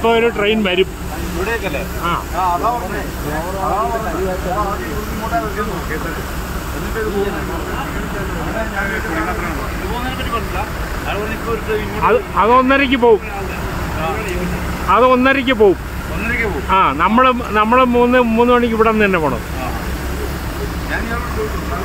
ഇപ്പോൾ ഒരു ട്രെയിൻ വരും ഇവിടേക്കല്ലേ ആ ആ അതാ പറഞ്ഞേ അതാ പറഞ്ഞേ. അതാ ആദ്യം ഇങ്ങോട്ടാ വെക്കുന്നു. എന്നിട്ട് ഇത് പോകുന്നു. ഇത് പോകുന്നതിനെ പറ്റി പറഞ്ഞില്ല. അയാൾ പറഞ്ഞു ഇപ്പൊ ഒരു train ഇങ്ങോട്ട് അത് അത് ഒന്നരയ്ക്ക് പോവും അത് ഒന്നരയ്ക്ക് പോവും ഒന്നരയ്ക്ക് പോകും ആ നമ്മൾ നമ്മൾ മൂന്ന് മൂന്ന് മണിക്ക് ഇവിടെ നിന്ന് തന്നെ പോകണം ഞാൻ ഇയാളോട് ചോദിച്ചു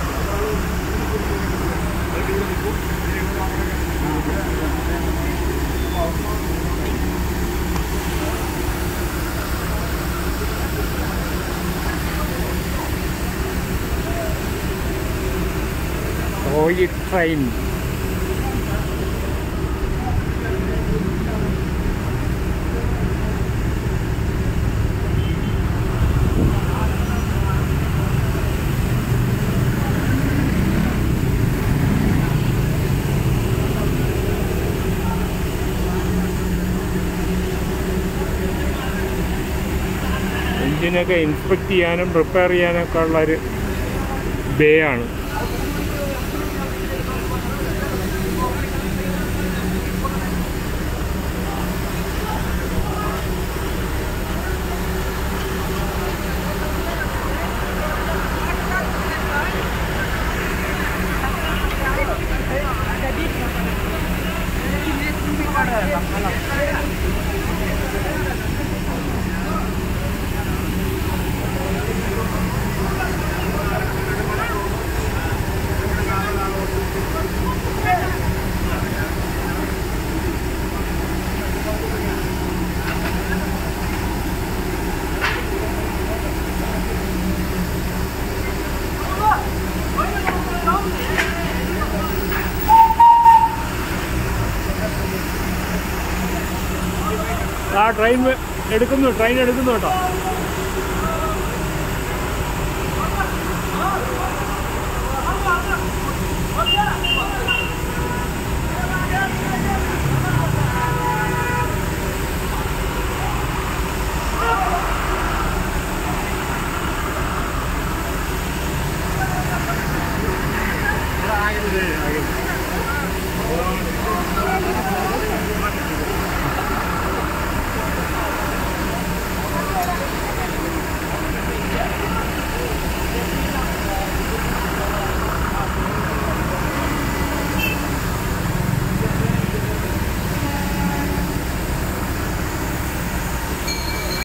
ടോയ് ട്രെയിൻ എഞ്ചിനൊക്കെ ഇൻസ്പെക്ട് ചെയ്യാനും പ്രിപ്പയർ ചെയ്യാനൊക്കെ ഉള്ളൊരു ബേ ആണ് ആ ട്രെയിൻ വ- എടുക്കുന്നു ട്രെയിൻ എടുക്കുന്നു കേട്ടോ